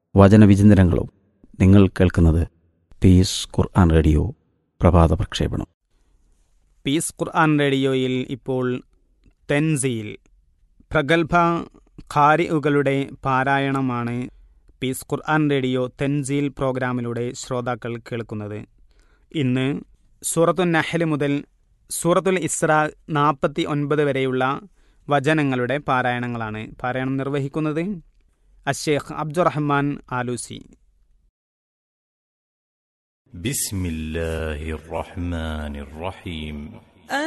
വചനവിചിന്തനങ്ങളും നിങ്ങൾ കേൾക്കുന്നത് piece Quran radio പ്രഭാത പ്രക്ഷേപണം പീസ് ഖുർആൻ റേഡിയോയിൽ ഇപ്പോൾ തെൻസീൽ പ്രഗത്ഭ ഖാരിഉകളുടെ പാരായണമാണ് പീസ് ഖുർആൻ റേഡിയോ തെൻസീൽ പ്രോഗ്രാമിലൂടെ ശ്രോതാക്കൾ കേൾക്കുന്നത് ഇന്ന് സൂറത്തുൽ നഹൽ മുതൽ സൂറത്തുൽ ഇസ്ര നാൽപ്പത്തി ഒൻപത് വരെയുള്ള വചനങ്ങളുടെ പാരായണങ്ങളാണ് പാരായണം നിർവഹിക്കുന്നത് അഷേഖ് അബ്ദുറഹ്മാൻ ആലൂസി بسم الله الرحمن الرحيم